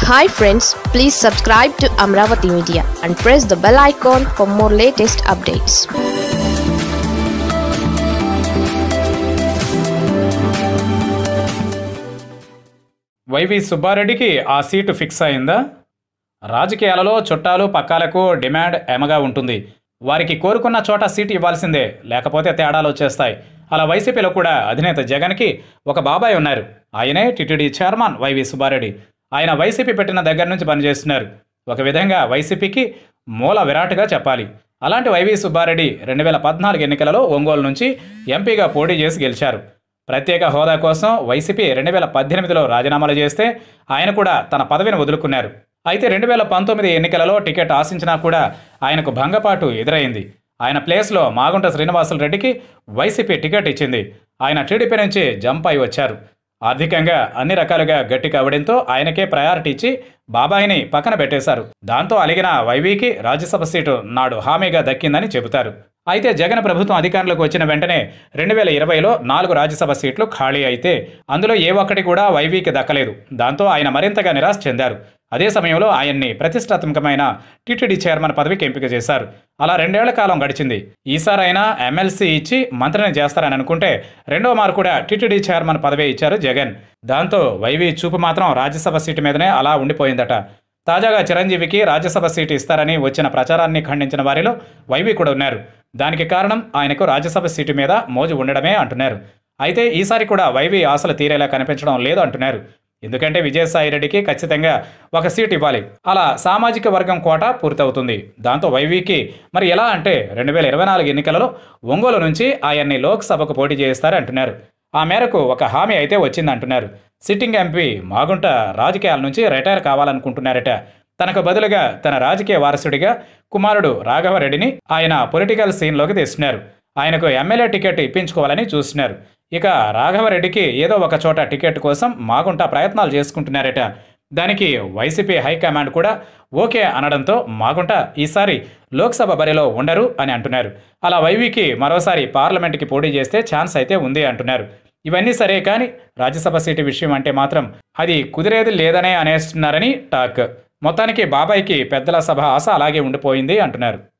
hi friends please subscribe to Amaravati media and press the bell icon for more latest updates YV సుబ్బారెడ్డికి ఆ seat fix అయిందా రాజకీయాలలో చుట్టాలు పక్కాలకు demand ఎమగా ఉంటుంది వారికి కోరుకున్న చోట సీటు ఇవ్వాల్సిందే లేకపోతే తేడాలు వచ్చేస్తాయి అలా వైసీపీలో కూడా అధినేత జగన్కి ఒక బాబాయ్ ఉన్నారు ఆయనే టిటిడి చైర్మన్ వైవి సుబ్బారెడ్డి ఆయన వైసీపీ పెట్టిన దగ్గర నుంచి పనిచేస్తున్నారు ఒక విధంగా వైసీపీకి మూల విరాట్గా చెప్పాలి అలాంటి వైవి సుబ్బారెడ్డి రెండు వేల పద్నాలుగు ఎన్నికలలో ఒంగోలు నుంచి ఎంపీగా పోటీ చేసి గెలిచారు ప్రత్యేక హోదా కోసం వైసీపీ రెండు వేల పద్దెనిమిదిలో రాజీనామాలు చేస్తే ఆయన కూడా తన పదవిని వదులుకున్నారు అయితే రెండు వేల పంతొమ్మిది ఎన్నికలలో టికెట్ ఆశించినా కూడా ఆయనకు భంగపాటు ఎదురైంది ఆయన ప్లేస్లో మాగుంట శ్రీనివాసులు రెడ్డికి వైసీపీ టికెట్ ఇచ్చింది ఆయన టీడీపీ నుంచి జంప్ అయి వచ్చారు ఆర్థికంగా అన్ని రకాలుగా గట్టి కావడంతో ఆయనకే ప్రయారిటీ ఇచ్చి బాబాయిని పక్కన పెట్టేశారు దాంతో అలిగిన వైవీకి రాజ్యసభ సీటు నాడు హామీగా దక్కిందని చెబుతారు అయితే జగన్ ప్రభుత్వం అధికారంలోకి వచ్చిన వెంటనే రెండు వేల ఇరవైలో నాలుగు రాజ్యసభ సీట్లు ఖాళీ అయితే అందులో ఏ ఒక్కటి కూడా వైవీకి దక్కలేదు దాంతో ఆయన మరింతగా నిరాశ చెందారు అదే సమయంలో ఆయన్ని ప్రతిష్టాత్మకమైన టీటీడీ చైర్మన్ పదవికి ఎంపిక చేశారు అలా రెండేళ్ల కాలం గడిచింది ఈసారైనా ఎమ్మెల్సీ ఇచ్చి మంత్రిని చేస్తారని అనుకుంటే రెండో మారు కూడా టీటీడీ చైర్మన్ పదవి ఇచ్చారు జగన్ దాంతో వైవి చూపు మాత్రం రాజ్యసభ సీటు మీదనే అలా ఉండిపోయిందట తాజాగా చిరంజీవికి రాజ్యసభ సీటు ఇస్తారని వచ్చిన ప్రచారాన్ని ఖండించిన వారిలో వైవి కూడా ఉన్నారు దానికి కారణం ఆయనకు రాజ్యసభ సీటు మీద మోజు ఉండడమే అంటున్నారు అయితే ఈసారి కూడా వైవి ఆశలు తీరేలా కనిపించడం లేదు అంటున్నారు ఎందుకంటే విజయసాయి రెడ్డికి ఖచ్చితంగా ఒక సీట్ ఇవ్వాలి అలా సామాజిక వర్గం కోట పూర్తవుతుంది దాంతో వైవీకి మరి ఎలా అంటే రెండు వేల ఇరవై నాలుగు ఎన్నికలలో ఒంగోలు నుంచి ఆయన్ని లోక్సభకు పోటీ చేస్తారు అంటున్నారు ఆ మేరకు ఒక హామీ అయితే వచ్చిందంటున్నారు సిట్టింగ్ ఎంపీ మాగుంట రాజకీయాల నుంచి రిటైర్ కావాలనుకుంటున్నారట తనకు బదులుగా తన రాజకీయ వారసుడిగా కుమారుడు రాఘవరెడ్డిని ఆయన పొలిటికల్ సీన్లోకి తెస్తున్నారు ఆయనకు ఎమ్మెల్యే టికెట్ ఇప్పించుకోవాలని చూస్తున్నారు ఇక రాఘవరెడ్డికి ఏదో ఒక చోట టికెట్ కోసం మాగుంట ప్రయత్నాలు చేసుకుంటున్నారట దానికి వైసీపీ హైకమాండ్ కూడా ఓకే అనడంతో మాగుంట ఈసారి లోక్సభ బరిలో ఉండరు అని అంటున్నారు అలా వైవీకి మరోసారి పార్లమెంట్కి పోటీ చేస్తే ఛాన్స్ అయితే ఉంది అంటున్నారు ఇవన్నీ సరే కానీ రాజ్యసభ సీటు విషయం అంటే మాత్రం అది కుదిరేది లేదనే అనేస్తున్నారని టాక్ మొత్తానికి బాబాయ్కి పెద్దల సభ ఆశ అలాగే ఉండిపోయింది అంటున్నారు